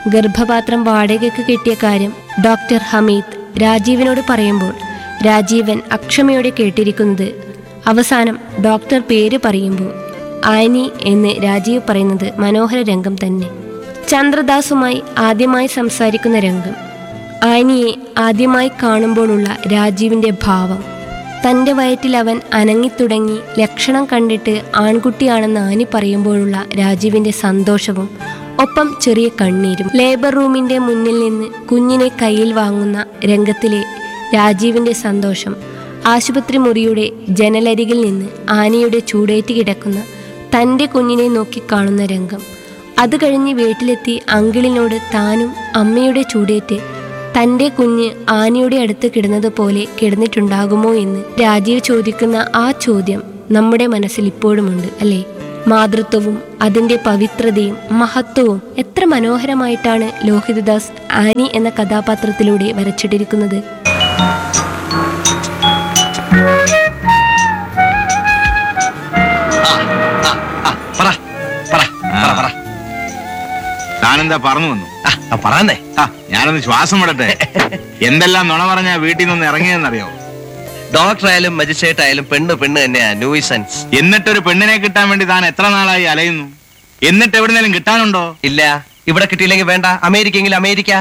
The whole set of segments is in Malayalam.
ഗർഭപാത്രം വാടകയ്ക്ക് കിട്ടിയ കാര്യം ഡോക്ടർ ഹമീദ് രാജീവിനോട് പറയുമ്പോൾ രാജീവൻ അക്ഷമയോടെ കേട്ടിരിക്കുന്നത് അവസാനം ഡോക്ടർ പേര് പറയുമ്പോൾ ആനി എന്ന് രാജീവ് പറയുന്നത് മനോഹര രംഗം തന്നെ ചന്ദ്രദാസുമായി ആദ്യമായി സംസാരിക്കുന്ന രംഗം ആനിയെ ആദ്യമായി കാണുമ്പോഴുള്ള രാജീവിൻ്റെ ഭാവം തൻ്റെ വയറ്റിൽ അവൻ അനങ്ങിത്തുടങ്ങി ലക്ഷണം കണ്ടിട്ട് ആൺകുട്ടിയാണെന്ന് ആനി പറയുമ്പോഴുള്ള രാജീവിൻ്റെ സന്തോഷവും ഒപ്പം ചെറിയ കണ്ണീരും ലേബർ റൂമിൻ്റെ മുന്നിൽ നിന്ന് കുഞ്ഞിനെ കയ്യിൽ വാങ്ങുന്ന രംഗത്തിലെ രാജീവിൻ്റെ സന്തോഷം ആശുപത്രി മുറിയുടെ ജനലരികിൽ നിന്ന് ആനിയുടെ ചൂടേറ്റ് കിടക്കുന്ന തൻ്റെ കുഞ്ഞിനെ നോക്കി കാണുന്ന രംഗം അത് കഴിഞ്ഞ് വീട്ടിലെത്തി അങ്കിളിനോട് താനും അമ്മയുടെ ചൂടേറ്റ് തൻ്റെ കുഞ്ഞ് ആനയുടെ അടുത്ത് കിടന്നത് പോലെ കിടന്നിട്ടുണ്ടാകുമോ എന്ന് രാജീവ് ചോദിക്കുന്ന ആ ചോദ്യം നമ്മുടെ മനസ്സിൽ ഇപ്പോഴുമുണ്ട് അല്ലേ മാതൃത്വവും അതിൻ്റെ പവിത്രതയും മഹത്വവും എത്ര മനോഹരമായിട്ടാണ് ലോഹിതദാസ് ആനി എന്ന കഥാപാത്രത്തിലൂടെ വരച്ചിട്ടിരിക്കുന്നത് പറ പറ പറ പറ താനെന്താ പറഞ്ഞു വന്നു ആ, ആ, പറയാന്നേ ആ, ഞാനൊന്ന് ശ്വാസം വിടട്ടെ എന്തെല്ലാം നുണ പറഞ്ഞാ വീട്ടിൽ നിന്ന് ഇറങ്ങിയെന്നറിയോ ഡോക്ടർ ആയാലും മജിസ്ട്രേറ്റ് ആയാലും പെണ്ണ് പെണ്ണ് തന്നെയാ ന്യൂസൻസ് എന്നിട്ടൊരു പെണ്ണിനെ കിട്ടാൻ വേണ്ടി താൻ എത്ര നാളായി അലയുന്നു എന്നിട്ട് എവിടുന്നേലും കിട്ടാനുണ്ടോ ഇല്ല ഇവിടെ കിട്ടിയില്ലെങ്കിൽ വേണ്ട അമേരിക്കയെങ്കിൽ അമേരിക്ക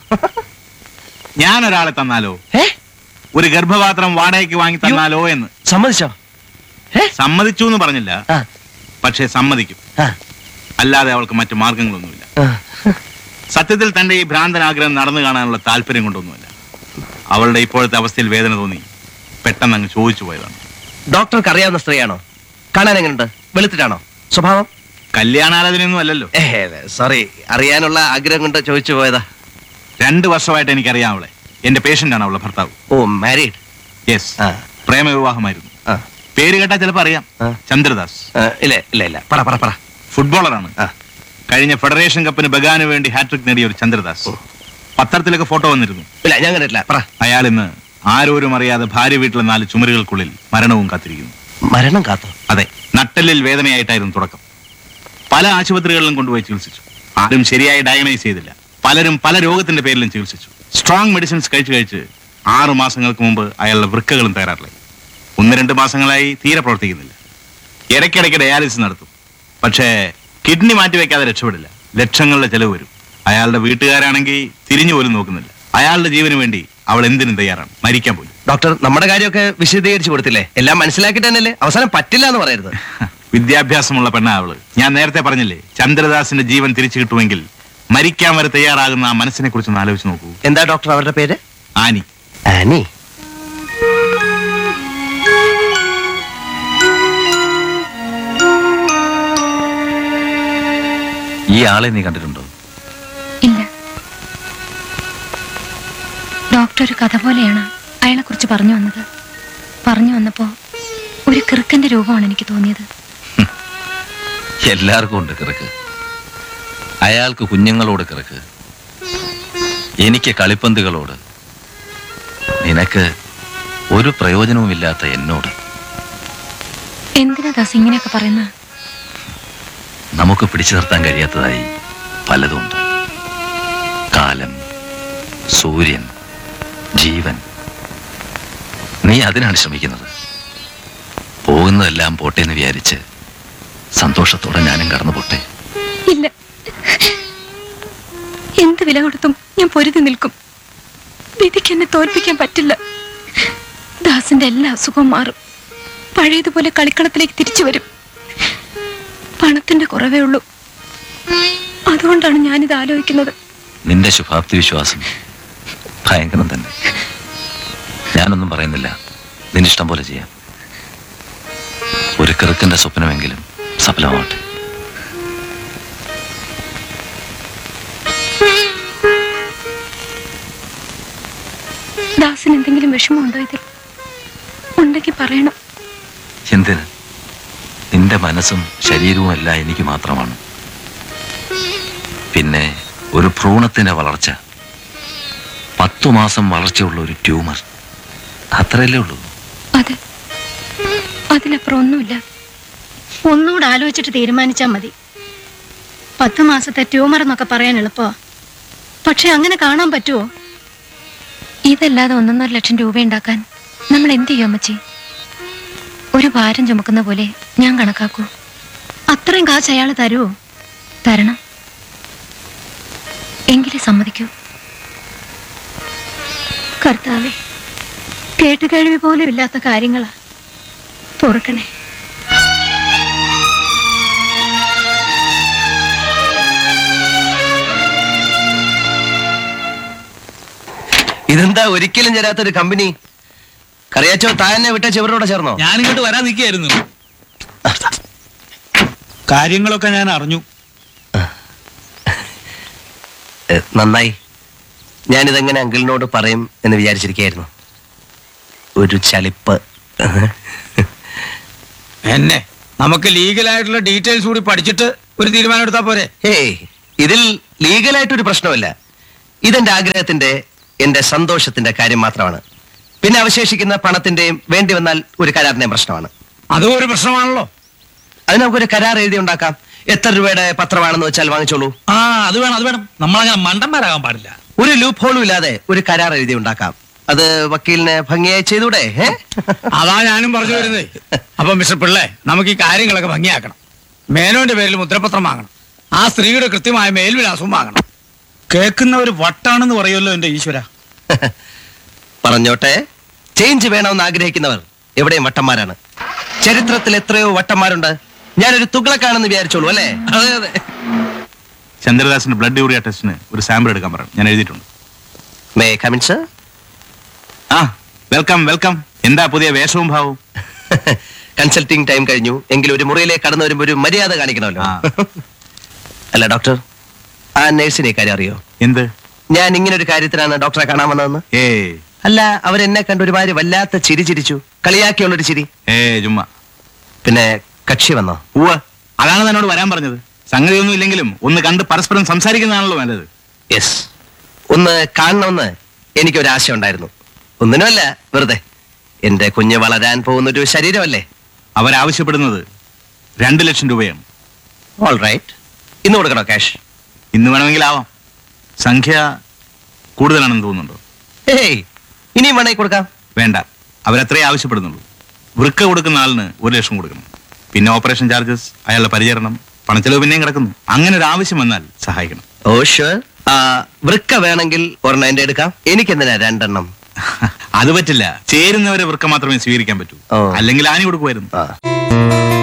ഞാൻ ഒരാളെ തന്നാലോ ഏ ഒരു ഗർഭപാത്രം വാടകയ്ക്ക് വാങ്ങി തന്നാലോ എന്ന് സമ്മതിച്ചോ ഏ സമ്മതിച്ചു എന്ന് പറഞ്ഞില്ല ആ, പക്ഷേ സമ്മതിക്കും ആ, അല്ലാതെ അവൾക്ക് മറ്റു മാർഗങ്ങളൊന്നുമില്ല ആ. സത്യത്തിൽ തന്റെ ഈ ഭ്രാന്തൻ ആഗ്രഹം നടന്നു കാണാനുള്ള താല്പര്യം കൊണ്ടൊന്നുമില്ല അവളുടെ ഇപ്പോഴത്തെ അവസ്ഥയിൽ വേദന തോന്നി പെട്ടെന്ന് അങ്ങ് ചോദിച്ചു പോയതാണ് ഡോക്ടർക്ക് അറിയാവുന്ന സ്ത്രീയാണോ കാണാൻ എങ്ങനെയുണ്ട് വെളുത്തിട്ടാണോ സ്വഭാവം കല്യാണാലോചനയൊന്നും അല്ലല്ലോ ഏ സോറി അറിയാനുള്ള ആഗ്രഹം കൊണ്ട് ചോദിച്ചു പോയതാ രണ്ട് വർഷമായിട്ട് എനിക്കറിയാം അവളെ എന്റെ പേഷ്യന്റ് ആണ് അവളുടെ ഭർത്താവ് ഓ മാരീഡ് യെസ് ആ പ്രേമവിവാഹമായിരുന്നു ആ, പേര് കേട്ടാൽ ചിലപ്പോൾ അറിയാം ആ. ചന്ദ്രദാസ് ആ, ഇല്ല ഇല്ല ഇല്ല പറ പറ പറ ഫുട്ബോളറാണ് ആ. കഴിഞ്ഞ ഫെഡറേഷൻ കപ്പിന് ബഗാന് വേണ്ടി ഹാട്രിക് നേടിയ ഒരു ചന്ദ്രദാസ് പത്രത്തിലൊക്കെ ഫോട്ടോ വന്നിരുന്നു ഇല്ല ഞാൻ കണ്ടിട്ടില്ല പറ അയാൾ ഇന്ന് ആരോരും അറിയാതെ ഭാര്യ വീട്ടിലെ നാല് ചുമരുകൾക്കുള്ളിൽ മരണവും കാത്തിരിക്കുന്നു മരണം കാത്തോ അതെ നട്ടലിൽ വേദനയായിട്ടായിരുന്നു തുടക്കം പല ആശുപത്രികളിലും കൊണ്ടുപോയി ചികിത്സിച്ചു ആരും ശരിയായി ഡയഗ്നൈസ് ചെയ്തില്ല പലരും പല രോഗത്തിന്റെ പേരിലും ചികിത്സിച്ചു സ്ട്രോങ് മെഡിസിൻസ് കഴിച്ചു കഴിച്ച് ആറു മാസങ്ങൾക്ക് മുമ്പ് അയാളുടെ വൃക്കകളും തയ്യാറായി ഒന്ന് രണ്ട് മാസങ്ങളായി തീരെ പ്രവർത്തിക്കുന്നില്ല ഇടയ്ക്കിടയ്ക്ക് ഡയാലിസിസ് നടത്തും പക്ഷേ കിഡ്നി മാറ്റിവെക്കാതെ രക്ഷപ്പെടില്ല ലക്ഷങ്ങളുടെ ചെലവ് വരും അയാളുടെ വീട്ടുകാരാണെങ്കിൽ തിരിഞ്ഞു പോലും നോക്കുന്നില്ല അയാളുടെ ജീവന് വേണ്ടി അവൾ എന്തിനും തയ്യാറാണ് മരിക്കാൻ പോലും ഡോക്ടർ നമ്മുടെ കാര്യമൊക്കെ വിശദീകരിച്ചു കൊടുത്തില്ലേ എല്ലാം മനസ്സിലാക്കിയിട്ട് തന്നെയല്ലേ അവസാനം പറ്റില്ല എന്ന് പറയരുത് വിദ്യാഭ്യാസമുള്ള പെണ്ണാ അവള് ഞാൻ നേരത്തെ പറഞ്ഞില്ലേ ചന്ദ്രദാസിന്റെ ജീവൻ തിരിച്ചു കിട്ടുമെങ്കിൽ മരിക്കാൻ വരെ തയ്യാറാകുന്ന ആ മനസ്സിനെ കുറിച്ച് ഒന്ന് ആലോചിച്ച് നോക്കൂ എന്താ ഡോക്ടർ അവരുടെ പേര് ആനി ആനി ഈ ആളെ നീ കണ്ടിട്ടുണ്ടോ ഇല്ല ഡോക്ടർ ഒരു കഥ പോലെയാണ് അയാളെ കുറിച്ച് പറഞ്ഞു വന്നത് പറഞ്ഞു വന്നപ്പോ ഒരു കിറുക്കന്റെ രൂപമാണ് എനിക്ക് തോന്നിയത് എല്ലാവർക്കും ഉണ്ട് കിറക്ക് അയാൾക്ക് കുഞ്ഞുങ്ങളോട് കിറക്ക് എനിക്ക് കളിപ്പന്തുകളോട് നിനക്ക് ഒരു പ്രയോജനവുമില്ലാത്ത എന്നോട് എന്തിനാ ദാസ് ഇങ്ങനെയൊക്കെ പറയുന്നത് നമുക്ക് പിടിച്ചു നിർത്താൻ കഴിയാത്തതായി പലതുമുണ്ട് കാലം സൂര്യൻ ജീവൻ നീ അതിനാണ് ശ്രമിക്കുന്നത് പോകുന്നതെല്ലാം പോട്ടെ എന്ന് വിചാരിച്ച് സന്തോഷത്തോടെ ഞാനും കടന്നു പോട്ടെ ഇല്ല എന്ത് വില കൊടുത്തും ഞാൻ പൊരുതി നിൽക്കും വിധിക്ക് എന്നെ തോൽപ്പിക്കാൻ പറ്റില്ല ദാസിന്റെ എല്ലാ അസുഖവും മാറും പഴയതുപോലെ കളിക്കളത്തിലേക്ക് തിരിച്ചു വരും പണത്തിന്റെ കുറവേ ഉള്ളൂ അതുകൊണ്ടാണ് ഞാനിത് ആലോചിക്കുന്നത് നിന്റെ ശുഭാപ്തി വിശ്വാസം ഭയങ്കരം തന്നെ ഞാനൊന്നും പറയുന്നില്ല നിന്നിഷ്ടം പോലെ ചെയ്യാം ഒരു കിറുക്കന്റെ സ്വപ്നമെങ്കിലും സഫലമാവട്ടെ ദാസിന് എന്തെങ്കിലും വിഷമമുണ്ടോ ഇതിൽ ഉണ്ടെങ്കിൽ പറയണം എന്തിന് നിന്റെ മനസ്സും ശരീരവും എല്ലാം എനിക്ക് മാത്രമാണ് പിന്നെ ഒരു ഭ്രൂണത്തിന്റെ വളർച്ച പത്തു മാസം വളർച്ചയുള്ള ഒരു ട്യൂമർ അത്രയല്ലേ ഉള്ളൂ അതെ അതിലപ്പുറം ഒന്നുമില്ല ഒന്നുകൂടെ ആലോചിച്ചിട്ട് തീരുമാനിച്ചാൽ മതി പത്ത് മാസത്തെ ട്യൂമർ എന്നൊക്കെ പറയാൻ എളുപ്പമാ പക്ഷെ അങ്ങനെ കാണാൻ പറ്റുമോ ഇതല്ലാതെ ഒന്നൊന്നര ലക്ഷം രൂപ ഉണ്ടാക്കാൻ നമ്മൾ എന്ത് ചെയ്യും അമ്മച്ചി ഒരു ഭാരം ചുമക്കുന്ന പോലെ ഞാൻ കണക്കാക്കൂ അത്രയും കാശ് അയാൾ തരുമോ തരണം എങ്കിലും സമ്മതിക്കൂ കർത്താവേ കേട്ടുകേഴ്വി പോലും ഇല്ലാത്ത കാര്യങ്ങളാ പൊറുക്കണേ ഇതെന്താ ഒരിക്കലും ചേരാത്തൊരു കമ്പനി കറിയാച്ചോ താനെ വിട്ട ചെവരോടെ ചേർന്നോ ഞാനിങ്ങോട്ട് വരാൻ നിൽക്കുകയായിരുന്നു കാര്യങ്ങളൊക്കെ ഞാൻ അറിഞ്ഞു ഏ, നന്നായി ഞാനിതെങ്ങനെ അങ്കിളിനോട് പറയും എന്ന് വിചാരിച്ചിരിക്കുകയായിരുന്നു ഒരു ചലിപ്പ് എന്നെ നമുക്ക് ലീഗലായിട്ടുള്ള ഡീറ്റെയിൽസ് കൂടി പഠിച്ചിട്ട് ഒരു തീരുമാനം എടുത്താൽ പോരെ ഏയ് ഇതിൽ ലീഗലായിട്ടൊരു പ്രശ്നമില്ല ഇതെന്റെ ആഗ്രഹത്തിന്റെ എന്റെ സന്തോഷത്തിന്റെ കാര്യം മാത്രമാണ് പിന്നെ അവശേഷിക്കുന്ന പണത്തിന്റെയും വേണ്ടി വന്നാൽ ഒരു കരാറിന്റെയും പ്രശ്നമാണ് അതും ഒരു പ്രശ്നമാണല്ലോ അത് നമുക്കൊരു കരാർ എഴുതി ഉണ്ടാക്കാം എത്ര രൂപയുടെ പത്രമാണെന്ന് വെച്ചാൽ വാങ്ങിച്ചോളൂ ആ അത് വേണം അത് വേണം നമ്മളങ്ങനെ മണ്ടന്മാരാകാൻ പാടില്ല ഒരു ലൂപ്പ് ഹോളും ഇല്ലാതെ ഒരു കരാർ എഴുതി ഉണ്ടാക്കാം അത് വക്കീലിന് ഭംഗിയായി ചെയ്തൂടെ ഏ? അതാ ഞാനും പറഞ്ഞു വരുന്നത് അപ്പൊ മിസ്റ്റർ പിള്ളേ നമുക്ക് ഈ കാര്യങ്ങളൊക്കെ ഭംഗിയാക്കണം മേനോന്റെ പേരിൽ മുദ്രപത്രം വാങ്ങണം ആ സ്ത്രീയുടെ കൃത്യമായ മേൽവിലാസവും വാങ്ങണം കേൾക്കുന്നവർ വട്ടാണെന്ന് പറയുമല്ലോ എന്റെ ഈശ്വര പറഞ്ഞോട്ടെ ചേഞ്ച് വേണമെന്ന് ആഗ്രഹിക്കുന്നവർ എവിടെയും വട്ടന്മാരാണ് ചരിത്രത്തിൽ എത്രയോ വട്ടന്മാരുണ്ട് ഞാനൊരു തുകളക്കാണെന്ന് വിചാരിച്ചോളൂ അല്ലേ അതെ അതെ ചന്ദ്രദാസിന്റെ ബ്ലഡ് യൂറിയ ടെസ്റ്റിന് ഒരു സാമ്പിൾ എടുക്കാൻ പറയണം ഞാൻ എഴുതിയിട്ടുണ്ട് മേ കമിൻ സർ ആ വെൽക്കം വെൽക്കം എന്താ പുതിയ വേഷവും ഭാവവും കൺസൾട്ടിങ് ടൈം കഴിഞ്ഞു എങ്കിലും ഒരു മുറിയിലേക്ക് കടന്നു വരുമ്പോൾ ഒരു മര്യാദ കാണിക്കണമല്ലോ ആ. അല്ല ഡോക്ടർ ആ നഴ്സിനെ കാര്യം അറിയോ എന്ത് ഞാൻ ഇങ്ങനെ ഒരു കാര്യത്തിനാണ് ഡോക്ടറെ കാണാൻ വന്നതെന്ന് ഏ അല്ല അവരെന്നെ കണ്ട് ഒരുമാതിരി വല്ലാത്ത ചിരി ചിരിച്ചു കളിയാക്കിയുള്ളൊരു ചിരി ഏ ചുമ്മാ പിന്നെ കക്ഷി വന്നോ ഉവ്വ അതാണ് തന്നോട് വരാൻ പറഞ്ഞത് സംഗതിയൊന്നും ഇല്ലെങ്കിലും ഒന്ന് കണ്ട് പരസ്പരം സംസാരിക്കുന്നതാണല്ലോ നല്ലത് യെസ് ഒന്ന് കാണണമെന്ന് എനിക്കൊരാശ ഉണ്ടായിരുന്നു ഒന്നിനുമല്ല വെറുതെ എന്റെ കുഞ്ഞ് വളരാൻ പോകുന്ന ഒരു ശരീരമല്ലേ അവരാവശ്യപ്പെടുന്നത് രണ്ട് ലക്ഷം രൂപയാണ് ഓൾ റൈറ്റ് ഇന്ന് കൊടുക്കണോ ക്യാഷ് ഇന്ന് വേണമെങ്കിൽ ആവാം സംഖ്യ കൂടുതലാണെന്ന് തോന്നുന്നുണ്ടോ ഏയ് ഇനിയും വേണമെങ്കിൽ കൊടുക്കാം വേണ്ട അവരത്രേ ആവശ്യപ്പെടുന്നുള്ളൂ വൃക്ക കൊടുക്കുന്ന ആളിന് ഒരു ലക്ഷം കൊടുക്കണം പിന്നെ ഓപ്പറേഷൻ ചാർജസ് അയാളുടെ പരിചരണം പണച്ചെലവ് പിന്നെയും കിടക്കുന്നു അങ്ങനെ ഒരു ആവശ്യം വന്നാൽ സഹായിക്കണം ഓ ഷുവർ വൃക്ക വേണമെങ്കിൽ ഒരെണ്ണം എന്റെ എടുക്കാം എനിക്കെന്തിനാ രണ്ടെണ്ണം അത് പറ്റില്ല ചേരുന്നവരെ വൃക്ക മാത്രമേ സ്വീകരിക്കാൻ പറ്റൂ ഓ. അല്ലെങ്കിൽ ആനി കൊടുക്കുമായിരുന്നു ആ